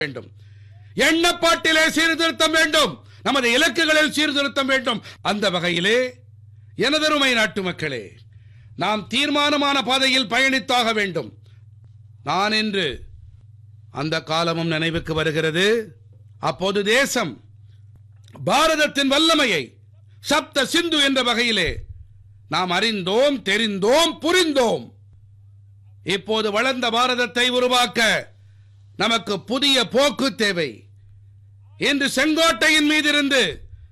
வேண்டும் எண்ணப்பாட்டிலே சீர்திருத்தம் வேண்டும் நமது இலக்குகளில் சீர்திருத்தம் வேண்டும் அந்த வகையிலே எனதருமை நாட்டு மக்களே நாம் தீர்மானமான பாதையில் பயணித்தாக வேண்டும் நான் இன்று அந்த காலமும் நினைவுக்கு வருகிறது அப்போது தேசம் பாரதத்தின் வல்லமையை சப்த சிந்து என்ற வகையிலே நாம் அறிந்தோம் தெரிந்தோம் புரிந்தோம் இப்போது வளர்ந்த பாரதத்தை உருவாக்க நமக்கு புதிய போக்கு தேவை இன்று செங்கோட்டையின் மீதிருந்து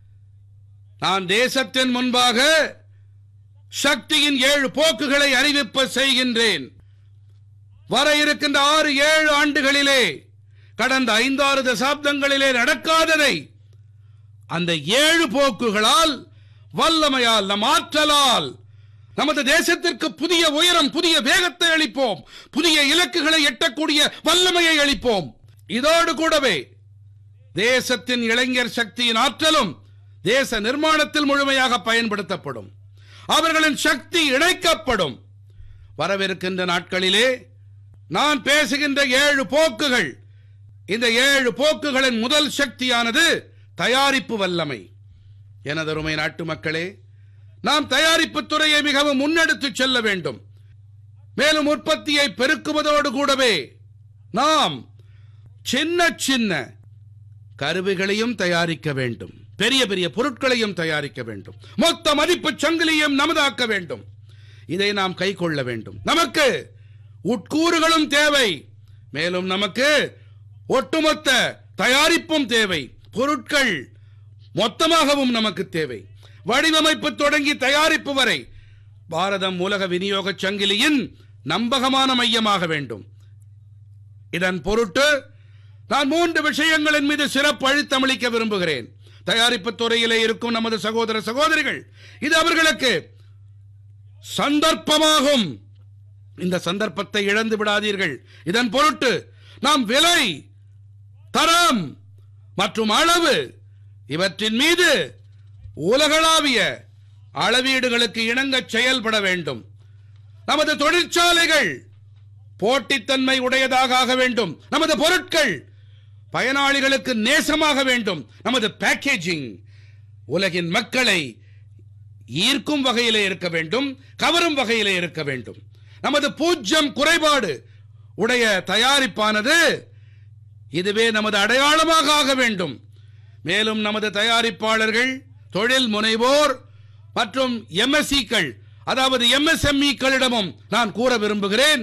நான் தேசத்தின் முன்பாக சக்தியின் ஏழு போக்குகளை அறிவிப்ப செய்கின்றேன் வர இருக்கின்ற ஆறு ஏழு ஆண்டுகளிலே கடந்த ஐந்தாறு தசாப்தங்களிலே நடக்காததை அந்த ஏழு போக்குகளால் வல்லமையால் நம் ஆற்றலால் நமது தேசத்திற்கு புதிய உயரம் புதிய வேகத்தை அளிப்போம் புதிய இலக்குகளை எட்டக்கூடிய வல்லமையை அளிப்போம் இதோடு கூடவே தேசத்தின் இளைஞர் சக்தியின் ஆற்றலும் தேச நிர்மாணத்தில் முழுமையாக பயன்படுத்தப்படும் அவர்களின் சக்தி இணைக்கப்படும் வரவிருக்கின்ற நாட்களிலே நான் பேசுகின்ற ஏழு போக்குகள் இந்த ஏழு போக்குகளின் முதல் சக்தியானது தயாரிப்பு வல்லமை எனதருமை நாட்டு மக்களே நாம் தயாரிப்பு துறையை மிகவும் முன்னெடுத்துச் செல்ல வேண்டும் மேலும் உற்பத்தியை பெருக்குவதோடு கூடவே நாம் சின்ன சின்ன கருவிகளையும் தயாரிக்க வேண்டும் பெரிய பெரிய பொருட்களையும் தயாரிக்க வேண்டும் மொத்த மதிப்பு சங்கிலியும் நமதாக்க வேண்டும் இதை நாம் கை கொள்ள வேண்டும் நமக்கு உட்கூறுகளும் தேவை மேலும் நமக்கு ஒட்டுமொத்த தயாரிப்பும் தேவை பொருட்கள் மொத்தமாகவும் நமக்கு தேவை வடிவமைப்பு தொடங்கி தயாரிப்பு வரை பாரதம் உலக விநியோக சங்கிலியின் நம்பகமான மையமாக வேண்டும் இதன் பொருட்டு நான் மூன்று விஷயங்களின் மீது சிறப்பு அழுத்தமளிக்க விரும்புகிறேன் தயாரிப்பு துறையிலே இருக்கும் நமது சகோதர சகோதரிகள் இது அவர்களுக்கு சந்தர்ப்பமாகும் இந்த சந்தர்ப்பத்தை இழந்து விடாதீர்கள் இதன் பொருட்டு நாம் விலை தரம் மற்றும் அளவு இவற்றின் மீது உலகளாவிய அளவீடுகளுக்கு இணங்க செயல்பட வேண்டும் நமது தொழிற்சாலைகள் போட்டித்தன்மை உடையதாக ஆக வேண்டும் நமது பொருட்கள் பயனாளிகளுக்கு நேசமாக வேண்டும் நமது பேக்கேஜிங் உலகின் மக்களை ஈர்க்கும் வகையிலே இருக்க வேண்டும் கவரும் வகையிலே இருக்க வேண்டும் நமது பூஜ்யம் குறைபாடு உடைய தயாரிப்பானது இதுவே நமது அடையாளமாக ஆக வேண்டும் மேலும் நமது தயாரிப்பாளர்கள் தொழில் முனைவோர் மற்றும் எம்எஸ்சிக்கள் அதாவது எம்எஸ்எம்இக்களிடமும் நான் கூற விரும்புகிறேன்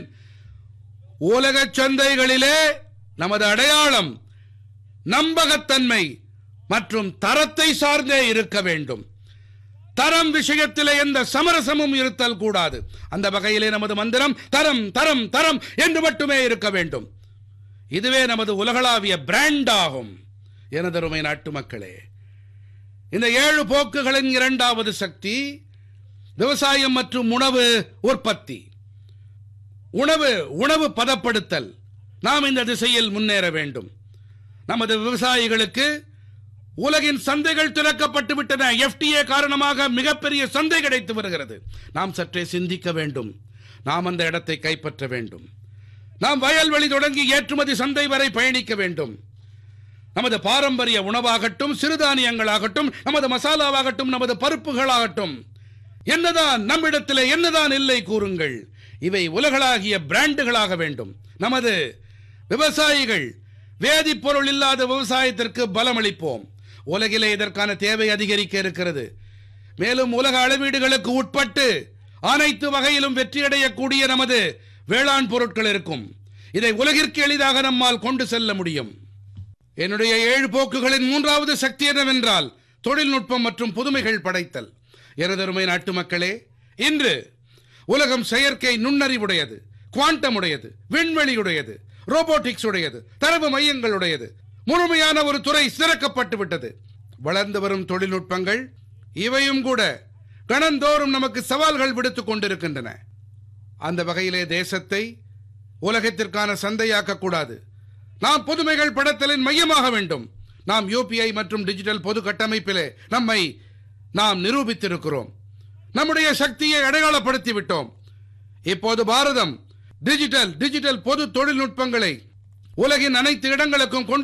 உலக சந்தைகளிலே நமது அடையாளம் நம்பகத்தன்மை மற்றும் தரத்தை சார்ந்தே இருக்க வேண்டும் தரம் விஷயத்திலே எந்த சமரசமும் இருத்தல் கூடாது அந்த வகையிலே நமது மந்திரம் தரம் தரம் தரம் என்று மட்டுமே இருக்க வேண்டும் இதுவே நமது உலகளாவிய பிராண்ட் ஆகும் எனதருமை நாட்டு மக்களே இந்த ஏழு போக்குகளின் இரண்டாவது சக்தி விவசாயம் மற்றும் உணவு உற்பத்தி உணவு உணவு பதப்படுத்தல் நாம் இந்த திசையில் முன்னேற வேண்டும் நமது விவசாயிகளுக்கு உலகின் சந்தைகள் திறக்கப்பட்டு விட்டன எஃப்டிஏ காரணமாக மிகப்பெரிய சந்தை கிடைத்து வருகிறது நாம் சற்றே சிந்திக்க வேண்டும் நாம் அந்த இடத்தை கைப்பற்ற வேண்டும் நாம் வயல்வெளி தொடங்கி ஏற்றுமதி சந்தை வரை பயணிக்க வேண்டும் நமது பாரம்பரிய உணவாகட்டும் சிறுதானியங்களாகட்டும் நமது மசாலாவாகட்டும் நமது பருப்புகளாகட்டும் என்னதான் நம்மிடத்திலே என்னதான் இல்லை கூறுங்கள் இவை உலகளாகிய பிராண்டுகளாக வேண்டும் நமது விவசாயிகள் வேதிப்பொருள் இல்லாத விவசாயத்திற்கு பலமளிப்போம் உலகிலே இதற்கான தேவை அதிகரிக்க இருக்கிறது மேலும் உலக அளவீடுகளுக்கு உட்பட்டு அனைத்து வகையிலும் வெற்றியடையக்கூடிய நமது வேளாண் பொருட்கள் இருக்கும் இதை உலகிற்கு எளிதாக நம்மால் கொண்டு செல்ல முடியும் என்னுடைய ஏழு போக்குகளின் மூன்றாவது சக்தி என்னவென்றால் தொழில்நுட்பம் மற்றும் புதுமைகள் படைத்தல் எனதருமை நாட்டு மக்களே இன்று உலகம் செயற்கை நுண்ணறிவுடையது குவாண்டம் உடையது விண்வெளியுடையது ரோபோட்டிக்ஸ் உடையது தரவு மையங்களுடையது முழுமையான ஒரு துறை சிறக்கப்பட்டு விட்டது வளர்ந்து வரும் தொழில்நுட்பங்கள் இவையும் கூட கணந்தோறும் நமக்கு சவால்கள் விடுத்துக் கொண்டிருக்கின்றன அந்த வகையிலே தேசத்தை உலகத்திற்கான சந்தையாக்க கூடாது நாம் புதுமைகள் படத்தலின் மையமாக வேண்டும் நாம் யூபிஐ மற்றும் டிஜிட்டல் பொது கட்டமைப்பிலே நம்மை நாம் நிரூபித்திருக்கிறோம் நம்முடைய சக்தியை அடையாளப்படுத்தி விட்டோம் இப்போது பாரதம் டிஜிட்டல் டிஜிட்டல் பொது தொழில்நுட்பங்களை உலகின் அனைத்து இடங்களுக்கும் கொண்டு